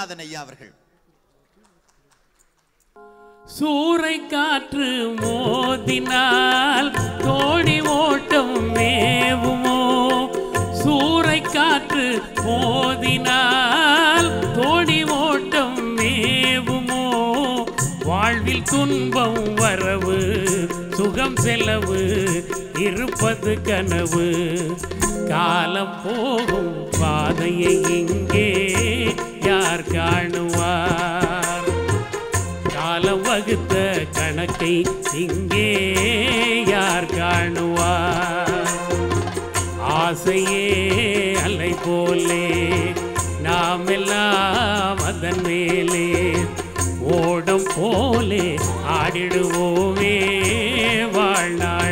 குருநாதன் ஐயா அவர்கள் சூறை காற்று மோதினால் தோணி ஓட்டம் மேவுமோ சூறை காற்று மோதினால் தோணி ஓட்டம் மேவுமோ வாழ்வில் துன்பம் வரவு சுகம் செலவு இருப்பது கனவு காலம் போகும் பாதையை இங்கே யார் காணுவார் காலம் வகுத்த கணக்கை இங்கே யார் காணுவார் ஆசையே அலை போலே நாம் எல்லாம் அதன் மேலே ஓடம் போலே ஆடிடுவோமே வாழ்நாள்